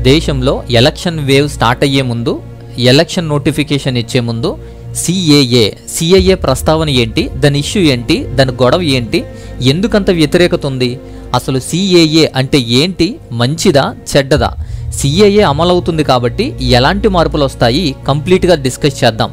దేశంలో election wave start అయ్యే ముందు ఎలక్షన్ నోటిఫికేషన్ ఇచ్చే ముందు సిఏఏ సిఏఏ ప్రస్తావన ఏంటి దాని ఇష్యూ ఏంటి దాని గొడవ ఏంటి ఎందుకంత వ్యతిరేకత ఉంది అసలు సిఏఏ అంటే ఏంటి మంచిదా చెడ్డదా సిఏఏ అమలవుతుంది కాబట్టి ఎలాంటి మార్పులు వస్తాయి కంప్లీట్గా డిస్కస్ చేద్దాం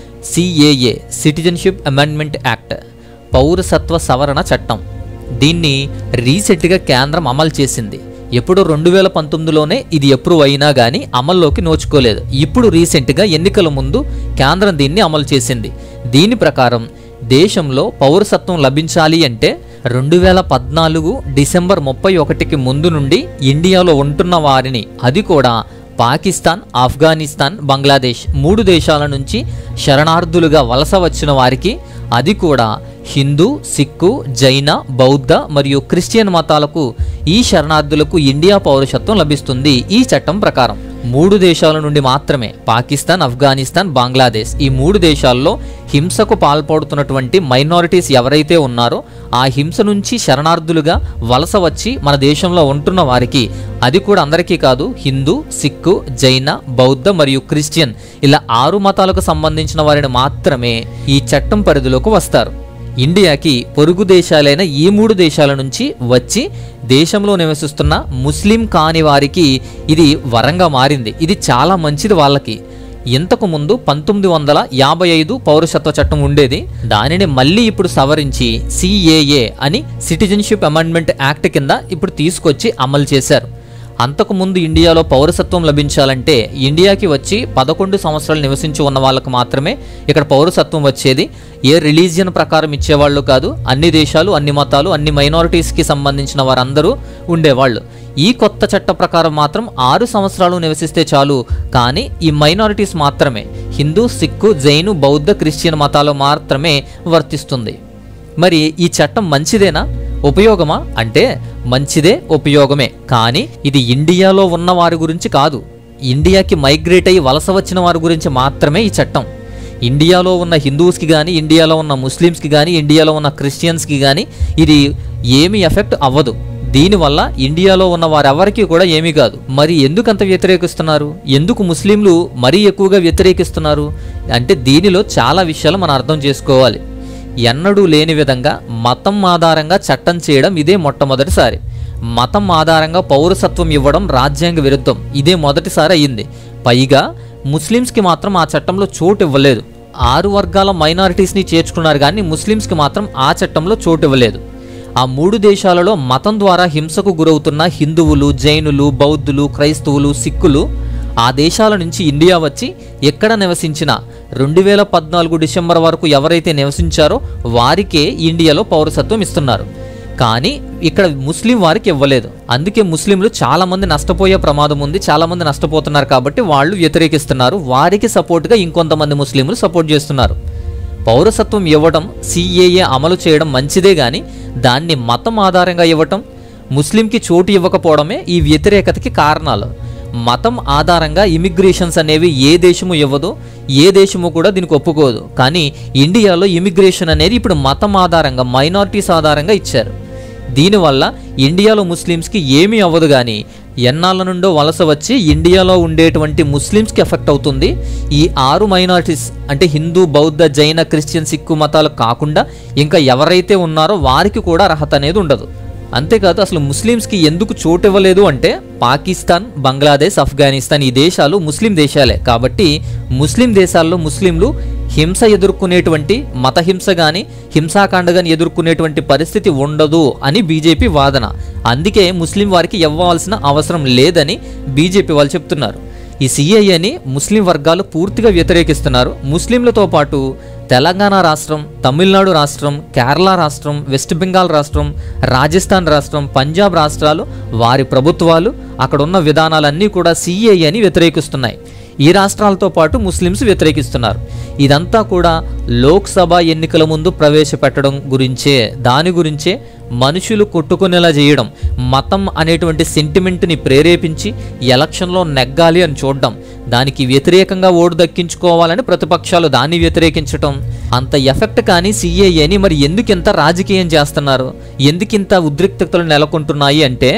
సిఏఏ సిటిజన్షిప్ అమెండ్మెంట్ యాక్ట్ పౌరసత్వ సవరణ చట్టం దీన్ని రీసెంట్గా కేంద్రం అమలు చేసింది ఎప్పుడు రెండు వేల పంతొమ్మిదిలోనే ఇది అప్రూవ్ అయినా కానీ అమల్లోకి నోచుకోలేదు ఇప్పుడు రీసెంట్గా ఎన్నికల ముందు కేంద్రం దీన్ని అమలు చేసింది దీని ప్రకారం దేశంలో పౌరసత్వం లభించాలి అంటే రెండు వేల పద్నాలుగు డిసెంబర్ ముప్పై ఒకటికి ముందు నుండి ఇండియాలో ఉంటున్న వారిని అది కూడా పాకిస్తాన్ ఆఫ్ఘనిస్తాన్ బంగ్లాదేశ్ మూడు దేశాల నుంచి శరణార్థులుగా వలస వచ్చిన వారికి అది కూడా హిందూ సిక్కు జైన బౌద్ధ మరియు క్రిస్టియన్ మతాలకు ఈ శరణార్థులకు ఇండియా పౌరసత్వం లభిస్తుంది ఈ చట్టం ప్రకారం మూడు దేశాల నుండి మాత్రమే పాకిస్తాన్ ఆఫ్ఘనిస్తాన్ బంగ్లాదేశ్ ఈ మూడు దేశాల్లో హింసకు పాల్పడుతున్నటువంటి మైనారిటీస్ ఎవరైతే ఉన్నారో ఆ హింస నుంచి శరణార్థులుగా వలస వచ్చి మన దేశంలో ఉంటున్న వారికి అది కూడా అందరికీ కాదు హిందూ సిక్కు జైన బౌద్ధ మరియు క్రిస్టియన్ ఇలా ఆరు మతాలకు సంబంధించిన వారిని మాత్రమే ఈ చట్టం పరిధిలోకి వస్తారు ఇండియాకి పొరుగు దేశాలైన ఈ మూడు దేశాల నుంచి వచ్చి దేశంలో నివసిస్తున్న ముస్లిం కాని వారికి ఇది వరంగా మారింది ఇది చాలా మంచిది వాళ్ళకి ఇంతకు ముందు పంతొమ్మిది వందల యాభై ఐదు పౌరసత్వ చట్టం ఉండేది దానిని మళ్ళీ ఇప్పుడు సవరించి సిఏఏ అని సిటిజన్షిప్ అమెండ్మెంట్ యాక్ట్ కింద ఇప్పుడు తీసుకొచ్చి అమలు చేశారు అంతకుముందు ఇండియాలో పౌరసత్వం లభించాలంటే ఇండియాకి వచ్చి పదకొండు సంవత్సరాలు నివసించి ఉన్న వాళ్ళకు మాత్రమే ఇక్కడ పౌరసత్వం వచ్చేది ఏ రిలీజియన్ ప్రకారం ఇచ్చేవాళ్ళు కాదు అన్ని దేశాలు అన్ని మతాలు అన్ని మైనారిటీస్కి సంబంధించిన వారందరూ ఉండేవాళ్ళు ఈ కొత్త చట్ట ప్రకారం మాత్రం ఆరు సంవత్సరాలు నివసిస్తే చాలు కానీ ఈ మైనారిటీస్ మాత్రమే హిందూ సిక్కు జైను బౌద్ధ క్రిస్టియన్ మతాలు మాత్రమే వర్తిస్తుంది మరి ఈ చట్టం మంచిదేనా ఉపయోగమా అంటే మంచిదే ఉపయోగమే కానీ ఇది ఇండియాలో ఉన్న వారి గురించి కాదు ఇండియాకి మైగ్రేట్ అయ్యి వలస వచ్చిన వారి గురించి మాత్రమే ఈ చట్టం ఇండియాలో ఉన్న హిందూస్కి కానీ ఇండియాలో ఉన్న ముస్లిమ్స్కి కానీ ఇండియాలో ఉన్న క్రిస్టియన్స్కి కానీ ఇది ఏమి ఎఫెక్ట్ అవ్వదు దీనివల్ల ఇండియాలో ఉన్న వారెవరికీ కూడా ఏమీ కాదు మరి ఎందుకు అంత వ్యతిరేకిస్తున్నారు ఎందుకు ముస్లింలు మరీ ఎక్కువగా వ్యతిరేకిస్తున్నారు అంటే దీనిలో చాలా విషయాలు మనం అర్థం చేసుకోవాలి ఎన్నడూ లేని విధంగా మతం ఆధారంగా చట్టం చేయడం ఇదే మొట్టమొదటిసారి మతం ఆధారంగా పౌరసత్వం ఇవ్వడం రాజ్యాంగ విరుద్ధం ఇదే మొదటిసారి అయ్యింది పైగా ముస్లిమ్స్కి మాత్రం ఆ చట్టంలో చోటు ఇవ్వలేదు ఆరు వర్గాల మైనారిటీస్ని చేర్చుకున్నారు కానీ ముస్లిమ్స్కి మాత్రం ఆ చట్టంలో చోటు ఇవ్వలేదు ఆ మూడు దేశాలలో మతం ద్వారా హింసకు గురవుతున్న హిందువులు జైనులు బౌద్ధులు క్రైస్తవులు సిక్కులు ఆ దేశాల నుంచి ఇండియా వచ్చి ఎక్కడ నివసించినా రెండు వేల పద్నాలుగు డిసెంబర్ వరకు ఎవరైతే నివసించారో వారికే ఇండియాలో పౌరసత్వం ఇస్తున్నారు కానీ ఇక్కడ ముస్లిం వారికి ఇవ్వలేదు అందుకే ముస్లింలు చాలా మంది నష్టపోయే ప్రమాదం ఉంది చాలా మంది నష్టపోతున్నారు కాబట్టి వాళ్ళు వ్యతిరేకిస్తున్నారు వారికి సపోర్ట్గా ఇంకొంతమంది ముస్లింలు సపోర్ట్ చేస్తున్నారు పౌరసత్వం ఇవ్వడం సిఏఏ అమలు చేయడం మంచిదే కానీ దాన్ని మతం ఆధారంగా ఇవ్వటం ముస్లింకి చోటు ఇవ్వకపోవడమే ఈ వ్యతిరేకతకి కారణాలు మతం ఆధారంగా ఇమిగ్రేషన్స్ అనేవి ఏ దేశము ఇవ్వదో ఏ దేశము కూడా దీనికి ఒప్పుకోదు కానీ ఇండియాలో ఇమిగ్రేషన్ అనేది ఇప్పుడు మతం ఆధారంగా మైనారిటీస్ ఆధారంగా ఇచ్చారు దీనివల్ల ఇండియాలో ముస్లిమ్స్కి ఏమీ అవ్వదు కానీ ఎన్నాళ్ళ నుండో వలస వచ్చి ఇండియాలో ఉండేటువంటి ముస్లిమ్స్కి ఎఫెక్ట్ అవుతుంది ఈ ఆరు మైనారిటీస్ అంటే హిందూ బౌద్ధ జైన క్రిస్టియన్ సిక్కు మతాలు కాకుండా ఇంకా ఎవరైతే ఉన్నారో వారికి కూడా అర్హత అనేది ఉండదు అంతేకాదు అసలు ముస్లిమ్స్కి ఎందుకు చోటు ఇవ్వలేదు అంటే పాకిస్తాన్ బంగ్లాదేశ్ ఆఫ్ఘనిస్తాన్ ఈ దేశాలు ముస్లిం దేశాలే కాబట్టి ముస్లిం దేశాల్లో ముస్లింలు హింస ఎదుర్కొనేటువంటి మత హింస కానీ హింసాకాండ కానీ ఎదుర్కొనేటువంటి పరిస్థితి ఉండదు అని బీజేపీ వాదన అందుకే ముస్లిం వారికి ఇవ్వాల్సిన అవసరం లేదని బీజేపీ వాళ్ళు చెప్తున్నారు ఈ సిఐఏని ముస్లిం వర్గాలు పూర్తిగా వ్యతిరేకిస్తున్నారు ముస్లింలతో పాటు తెలంగాణ రాష్ట్రం తమిళనాడు రాష్ట్రం కేరళ రాష్ట్రం వెస్ట్ బెంగాల్ రాష్ట్రం రాజస్థాన్ రాష్ట్రం పంజాబ్ రాష్ట్రాలు వారి ప్రభుత్వాలు అక్కడ ఉన్న విధానాలన్నీ కూడా సిఏఏని వ్యతిరేకిస్తున్నాయి ఈ రాష్ట్రాలతో పాటు ముస్లిమ్స్ వ్యతిరేకిస్తున్నారు ఇదంతా కూడా లోక్సభ ఎన్నికల ముందు ప్రవేశపెట్టడం గురించే దాని గురించే మనుషులు కొట్టుకునేలా చేయడం మతం అనేటువంటి సెంటిమెంట్ని ప్రేరేపించి ఎలక్షన్లో నెగ్గాలి అని చూడడం దానికి వ్యతిరేకంగా ఓటు దక్కించుకోవాలని ప్రతిపక్షాలు దాన్ని వ్యతిరేకించటం అంత ఎఫెక్ట్ కానీ సిఏఏని మరి ఎందుకింత రాజకీయం చేస్తున్నారు ఎందుకింత ఉద్రిక్తతలు నెలకొంటున్నాయి అంటే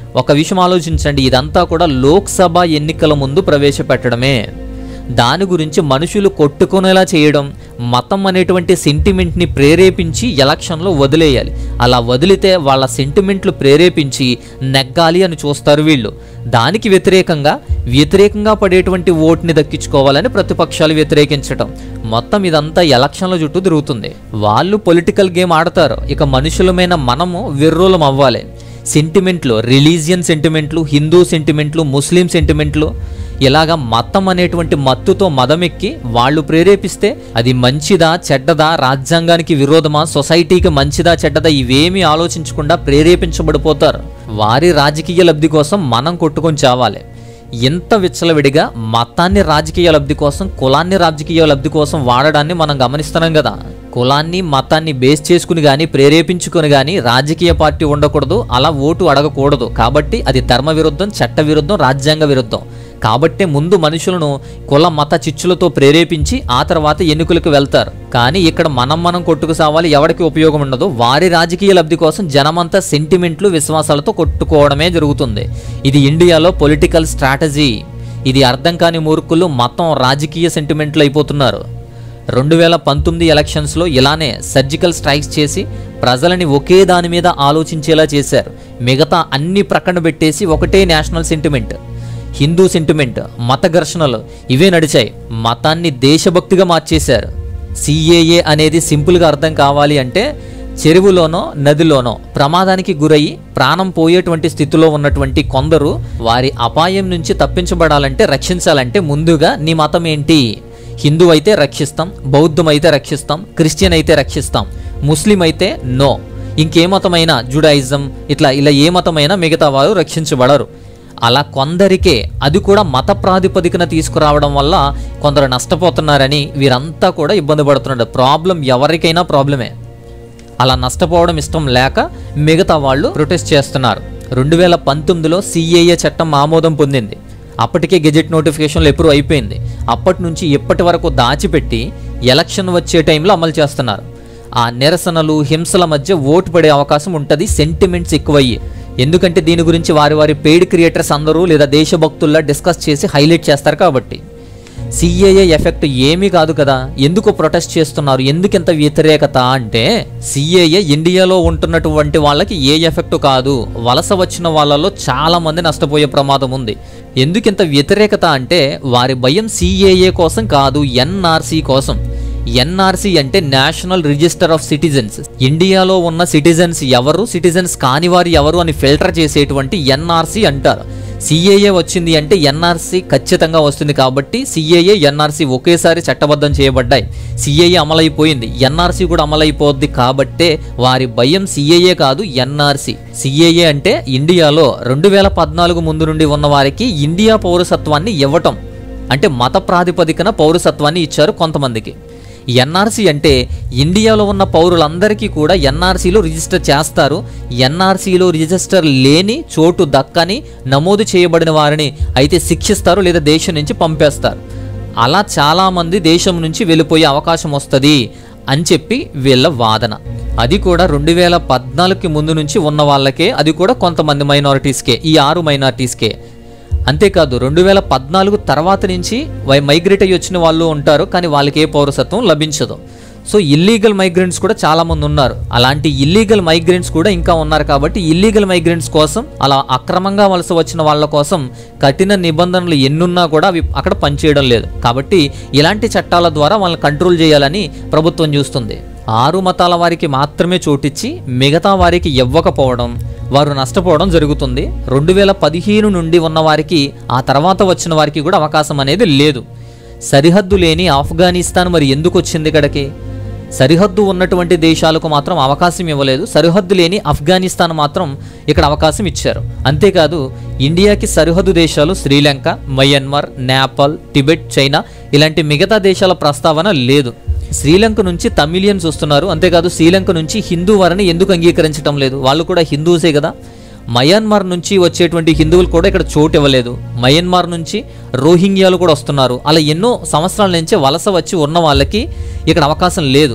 ఒక విషయం ఆలోచించండి ఇదంతా కూడా లోక్సభ ఎన్నికల ముందు ప్రవేశపెట్టడమే దాని గురించి మనుషులు కొట్టుకునేలా చేయడం మతం అనేటువంటి సెంటిమెంట్ని ప్రేరేపించి ఎలక్షన్లో వదిలేయాలి అలా వదిలితే వాళ్ళ సెంటిమెంట్లు ప్రేరేపించి నెగ్గాలి అని చూస్తారు వీళ్ళు దానికి వ్యతిరేకంగా వ్యతిరేకంగా పడేటువంటి ఓటుని దక్కించుకోవాలని ప్రతిపక్షాలు వ్యతిరేకించటం మొత్తం ఇదంతా ఎలక్షన్ల చుట్టూ తిరుగుతుంది వాళ్ళు పొలిటికల్ గేమ్ ఆడతారు ఇక మనుషులమైన మనము వెర్రోలం అవ్వాలి సెంటిమెంట్లు రిలీజియన్ సెంటిమెంట్లు హిందూ సెంటిమెంట్లు ముస్లిం సెంటిమెంట్లు ఇలాగా మతం అనేటువంటి మత్తుతో మదమెక్కి వాళ్ళు ప్రేరేపిస్తే అది మంచిదా చెడ్డదా రాజ్యాంగానికి విరోధమా సొసైటీకి మంచిదా చెడ్డదా ఇవేమీ ఆలోచించకుండా ప్రేరేపించబడిపోతారు వారి రాజకీయ లబ్ధి కోసం మనం కొట్టుకొని చావాలి ఇంత విచ్చలవిడిగా మతాన్ని రాజకీయ లబ్ధి కోసం కులాన్ని రాజకీయ లబ్ధి కోసం వాడడాన్ని మనం గమనిస్తున్నాం కదా కులాన్ని మతాన్ని బేస్ చేసుకుని కానీ ప్రేరేపించుకుని కానీ రాజకీయ పార్టీ ఉండకూడదు అలా ఓటు అడగకూడదు కాబట్టి అది ధర్మ విరుద్ధం చట్ట విరుద్ధం రాజ్యాంగ విరుద్ధం కాబట్టే ముందు మనుషులను కుల మత చిచ్చులతో ప్రేరేపించి ఆ తర్వాత ఎన్నికలకు వెళ్తారు కానీ ఇక్కడ మనం మనం కొట్టుకు సావాలి ఎవరికి ఉపయోగం ఉండదు వారి రాజకీయ లబ్ధి కోసం జనమంతా సెంటిమెంట్లు విశ్వాసాలతో కొట్టుకోవడమే జరుగుతుంది ఇది ఇండియాలో పొలిటికల్ స్ట్రాటజీ ఇది అర్థం కాని మూర్ఖులు మతం రాజకీయ సెంటిమెంట్లు అయిపోతున్నారు రెండు వేల పంతొమ్మిది ఎలక్షన్స్లో ఇలానే సర్జికల్ స్ట్రైక్స్ చేసి ప్రజలని ఒకే దాని మీద ఆలోచించేలా చేశారు మిగతా అన్ని ప్రక్కన పెట్టేసి ఒకటే నేషనల్ సెంటిమెంట్ హిందూ సెంటిమెంట్ మత ఘర్షణలు ఇవే నడిచాయి మతాన్ని దేశభక్తిగా మార్చేశారు సిఏఏ అనేది సింపుల్గా అర్థం కావాలి అంటే చెరువులోనో నదిలోనో ప్రమాదానికి గురయ్యి ప్రాణం పోయేటువంటి స్థితిలో ఉన్నటువంటి కొందరు వారి అపాయం నుంచి తప్పించబడాలంటే రక్షించాలంటే ముందుగా నీ మతం ఏంటి హిందూ అయితే రక్షిస్తాం బౌద్ధం అయితే రక్షిస్తాం క్రిస్టియన్ అయితే రక్షిస్తాం ముస్లిం అయితే నో ఇంకే మతమైనా జుడాయిజం ఇట్లా ఇలా ఏ మతమైనా మిగతా వారు రక్షించబడరు అలా కొందరికే అది కూడా మత ప్రాతిపదికన తీసుకురావడం వల్ల కొందరు నష్టపోతున్నారని వీరంతా కూడా ఇబ్బంది పడుతున్నారు ప్రాబ్లం ఎవరికైనా ప్రాబ్లమే అలా నష్టపోవడం ఇష్టం లేక మిగతా వాళ్ళు ప్రొటెస్ట్ చేస్తున్నారు రెండు వేల పంతొమ్మిదిలో సిఏఏ చట్టం ఆమోదం పొందింది అప్పటికే గెజెట్ నోటిఫికేషన్లు ఎప్పుడు అయిపోయింది అప్పటి నుంచి ఇప్పటి వరకు దాచిపెట్టి ఎలక్షన్ వచ్చే టైంలో అమలు చేస్తున్నారు ఆ నిరసనలు హింసల మధ్య ఓటు పడే అవకాశం ఉంటుంది సెంటిమెంట్స్ ఎక్కువయ్యి ఎందుకంటే దీని గురించి వారి వారి పెయిడ్ క్రియేటర్స్ అందరూ లేదా దేశభక్తుల్లా డిస్కస్ చేసి హైలైట్ చేస్తారు కాబట్టి సిఏఏ ఎఫెక్ట్ ఏమీ కాదు కదా ఎందుకు ప్రొటెస్ట్ చేస్తున్నారు ఎందుకు ఇంత వ్యతిరేకత అంటే సిఏఏ ఇండియాలో ఉంటున్నటువంటి వాళ్ళకి ఏ ఎఫెక్ట్ కాదు వలస వచ్చిన వాళ్ళలో చాలా మంది నష్టపోయే ప్రమాదం ఉంది ఎందుకు ఇంత వ్యతిరేకత అంటే వారి భయం సిఏఏ కోసం కాదు ఎన్ఆర్సీ కోసం ఎన్ఆర్సీ అంటే నేషనల్ రిజిస్టర్ ఆఫ్ సిటిజన్స్ ఇండియాలో ఉన్న సిటిజన్స్ ఎవరు సిటిజన్స్ కాని వారు ఎవరు అని ఫిల్టర్ చేసేటువంటి ఎన్ఆర్సీ అంటారు సిఏఏ వచ్చింది అంటే ఎన్ఆర్సీ ఖచ్చితంగా వస్తుంది కాబట్టి సిఏఏ ఎన్ఆర్సీ ఒకేసారి చట్టబద్ధం చేయబడ్డాయి సిఏఏ అమలైపోయింది ఎన్ఆర్సీ కూడా అమలైపోద్ది కాబట్టే వారి భయం సిఏఏ కాదు ఎన్ఆర్సీ సిఏఏ అంటే ఇండియాలో రెండు వేల పద్నాలుగు ముందు నుండి ఉన్న వారికి ఇండియా పౌరసత్వాన్ని ఇవ్వటం అంటే మత ప్రాతిపదికన పౌరసత్వాన్ని ఇచ్చారు కొంతమందికి ఎన్ఆర్సీ అంటే ఇండియాలో ఉన్న పౌరులందరికీ కూడా ఎన్ఆర్సీలో రిజిస్టర్ చేస్తారు ఎన్ఆర్సీలో రిజిస్టర్ లేని చోటు దక్కని నమోదు చేయబడిన వారిని అయితే శిక్షిస్తారు లేదా దేశం నుంచి పంపేస్తారు అలా చాలామంది దేశం నుంచి వెళ్ళిపోయే అవకాశం వస్తుంది అని చెప్పి వీళ్ళ వాదన అది కూడా రెండు వేల పద్నాలుగుకి ముందు నుంచి ఉన్న వాళ్ళకే అది కూడా కొంతమంది మైనారిటీస్కే ఈ ఆరు మైనారిటీస్కే అంతేకాదు రెండు వేల పద్నాలుగు తర్వాత నుంచి వై మైగ్రేట్ అయ్యి వచ్చిన వాళ్ళు ఉంటారు కానీ వాళ్ళకి ఏ పౌరసత్వం లభించదు సో ఇల్లీగల్ మైగ్రెంట్స్ కూడా చాలా మంది ఉన్నారు అలాంటి ఇల్లీగల్ మైగ్రెంట్స్ కూడా ఇంకా ఉన్నారు కాబట్టి ఇల్లీగల్ మైగ్రెంట్స్ కోసం అలా అక్రమంగా వలస వచ్చిన వాళ్ళ కోసం కఠిన నిబంధనలు ఎన్నున్నా కూడా అవి అక్కడ పనిచేయడం లేదు కాబట్టి ఇలాంటి చట్టాల ద్వారా వాళ్ళని కంట్రోల్ చేయాలని ప్రభుత్వం చూస్తుంది ఆరు మతాల వారికి మాత్రమే చోటిచ్చి మిగతా వారికి ఇవ్వకపోవడం వారు నష్టపోవడం జరుగుతుంది రెండు వేల పదిహేను నుండి ఉన్న వారికి ఆ తర్వాత వచ్చిన వారికి కూడా అవకాశం అనేది లేదు సరిహద్దు లేని ఆఫ్ఘనిస్తాన్ మరి ఎందుకు వచ్చింది ఇక్కడికి సరిహద్దు ఉన్నటువంటి దేశాలకు మాత్రం అవకాశం ఇవ్వలేదు సరిహద్దు లేని ఆఫ్ఘనిస్తాన్ మాత్రం ఇక్కడ అవకాశం ఇచ్చారు అంతేకాదు ఇండియాకి సరిహద్దు దేశాలు శ్రీలంక మయన్మార్ నేపాల్ టిబెట్ చైనా ఇలాంటి మిగతా దేశాల ప్రస్తావన లేదు శ్రీలంక నుంచి తమిళియన్స్ వస్తున్నారు అంతేకాదు శ్రీలంక నుంచి హిందూ వారిని ఎందుకు అంగీకరించడం లేదు వాళ్ళు కూడా హిందూసే కదా మయన్మార్ నుంచి వచ్చేటువంటి హిందువులు కూడా ఇక్కడ చోటు ఇవ్వలేదు మయన్మార్ నుంచి రోహింగ్యాలు కూడా వస్తున్నారు అలా ఎన్నో సంవత్సరాల నుంచి వలస వచ్చి ఉన్న వాళ్ళకి ఇక్కడ అవకాశం లేదు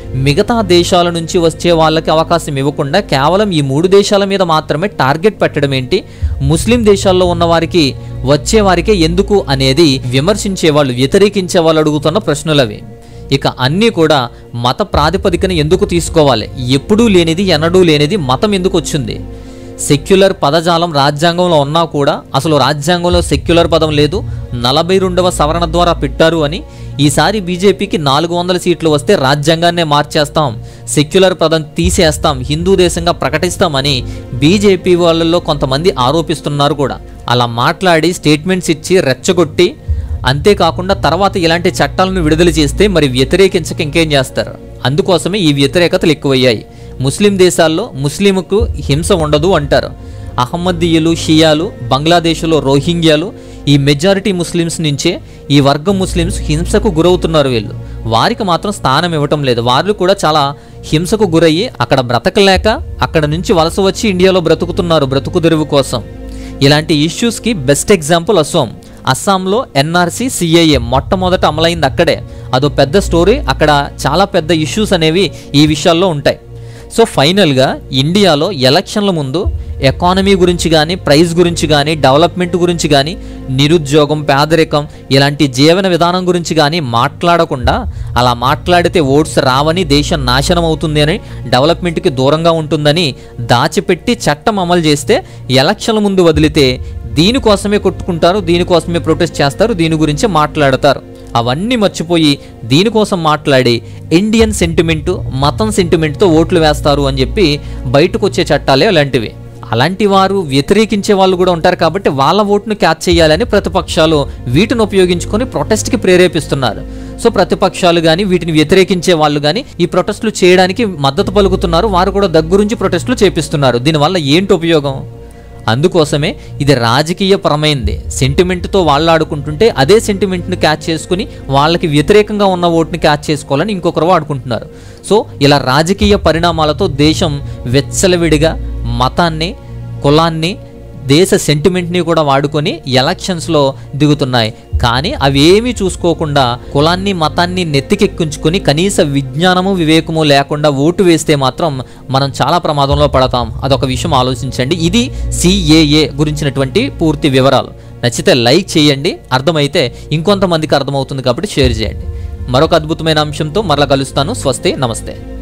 మిగతా దేశాల నుంచి వచ్చే వాళ్ళకి అవకాశం ఇవ్వకుండా కేవలం ఈ మూడు దేశాల మీద మాత్రమే టార్గెట్ పెట్టడం ఏంటి ముస్లిం దేశాల్లో ఉన్న వారికి వచ్చే వారికే ఎందుకు అనేది విమర్శించే వాళ్ళు వ్యతిరేకించే వాళ్ళు అడుగుతున్న ప్రశ్నలు అవి ఇక అన్నీ కూడా మత ప్రాతిపదికన ఎందుకు తీసుకోవాలి ఎప్పుడూ లేనిది ఎన్నడూ లేనిది మతం ఎందుకు వచ్చింది సెక్యులర్ పదజాలం రాజ్యాంగంలో ఉన్నా కూడా అసలు రాజ్యాంగంలో సెక్యులర్ పదం లేదు నలభై రెండవ సవరణ ద్వారా పెట్టారు అని ఈసారి బీజేపీకి నాలుగు వందల సీట్లు వస్తే రాజ్యాంగాన్నే మార్చేస్తాం సెక్యులర్ పదం తీసేస్తాం హిందూ దేశంగా ప్రకటిస్తామని బీజేపీ వాళ్ళల్లో కొంతమంది ఆరోపిస్తున్నారు కూడా అలా మాట్లాడి స్టేట్మెంట్స్ ఇచ్చి రెచ్చగొట్టి అంతేకాకుండా తర్వాత ఇలాంటి చట్టాలను విడుదల చేస్తే మరి వ్యతిరేకించక ఇంకేం చేస్తారు అందుకోసమే ఈ వ్యతిరేకతలు ఎక్కువయ్యాయి ముస్లిం దేశాల్లో ముస్లింకు హింస ఉండదు అంటారు అహమ్మదీయులు షియాలు బంగ్లాదేశ్లో రోహింగ్యాలు ఈ మెజారిటీ ముస్లిమ్స్ నుంచే ఈ వర్గం ముస్లిమ్స్ హింసకు గురవుతున్నారు వీళ్ళు వారికి మాత్రం స్థానం ఇవ్వటం లేదు వాళ్ళు కూడా చాలా హింసకు గురయ్యి అక్కడ బ్రతకలేక అక్కడ నుంచి వలస వచ్చి ఇండియాలో బ్రతుకుతున్నారు బ్రతుకు తెరువు కోసం ఇలాంటి ఇష్యూస్కి బెస్ట్ ఎగ్జాంపుల్ అస్సాం అస్సాంలో ఎన్ఆర్సీ సిఐఏ మొట్టమొదట అమలైంది అక్కడే అదో పెద్ద స్టోరీ అక్కడ చాలా పెద్ద ఇష్యూస్ అనేవి ఈ విషయాల్లో ఉంటాయి సో ఫైనల్గా ఇండియాలో ఎలక్షన్ల ముందు ఎకానమీ గురించి కానీ ప్రైస్ గురించి కానీ డెవలప్మెంట్ గురించి కానీ నిరుద్యోగం పేదరికం ఇలాంటి జీవన విధానం గురించి కానీ మాట్లాడకుండా అలా మాట్లాడితే ఓట్స్ రావని దేశం నాశనం అవుతుంది అని డెవలప్మెంట్కి దూరంగా ఉంటుందని దాచిపెట్టి చట్టం అమలు చేస్తే ఎలక్షన్ల ముందు వదిలితే దీనికోసమే కొట్టుకుంటారు దీనికోసమే ప్రొటెస్ట్ చేస్తారు దీని గురించి మాట్లాడతారు అవన్నీ మర్చిపోయి దీనికోసం మాట్లాడి ఇండియన్ సెంటిమెంటు మతం సెంటిమెంట్తో ఓట్లు వేస్తారు అని చెప్పి బయటకు వచ్చే చట్టాలే అలాంటివి అలాంటి వారు వ్యతిరేకించే వాళ్ళు కూడా ఉంటారు కాబట్టి వాళ్ళ ఓటును క్యాచ్ చేయాలని ప్రతిపక్షాలు వీటిని ఉపయోగించుకొని ప్రొటెస్ట్కి ప్రేరేపిస్తున్నారు సో ప్రతిపక్షాలు కానీ వీటిని వ్యతిరేకించే వాళ్ళు కానీ ఈ ప్రొటెస్టులు చేయడానికి మద్దతు పలుకుతున్నారు వారు కూడా దగ్గరుంచి ప్రొటెస్టులు చేపిస్తున్నారు దీనివల్ల ఏంటి ఉపయోగం అందుకోసమే ఇది రాజకీయ పరమైంది సెంటిమెంట్తో వాళ్ళు ఆడుకుంటుంటే అదే సెంటిమెంట్ని క్యాచ్ చేసుకుని వాళ్ళకి వ్యతిరేకంగా ఉన్న ఓటుని క్యాచ్ చేసుకోవాలని ఇంకొకరు వాడుకుంటున్నారు సో ఇలా రాజకీయ పరిణామాలతో దేశం వెచ్చలవిడిగా మతాన్ని కులాన్ని దేశ సెంటిమెంట్ని కూడా వాడుకొని ఎలక్షన్స్లో దిగుతున్నాయి కానీ అవి ఏమీ చూసుకోకుండా కులాన్ని మతాన్ని నెత్తికెక్కించుకొని కనీస విజ్ఞానము వివేకము లేకుండా ఓటు వేస్తే మాత్రం మనం చాలా ప్రమాదంలో పడతాం అదొక విషయం ఆలోచించండి ఇది సిఏఏ గురించినటువంటి పూర్తి వివరాలు నచ్చితే లైక్ చేయండి అర్థమైతే ఇంకొంతమందికి అర్థమవుతుంది కాబట్టి షేర్ చేయండి మరొక అద్భుతమైన అంశంతో మరలా కలుస్తాను స్వస్తి నమస్తే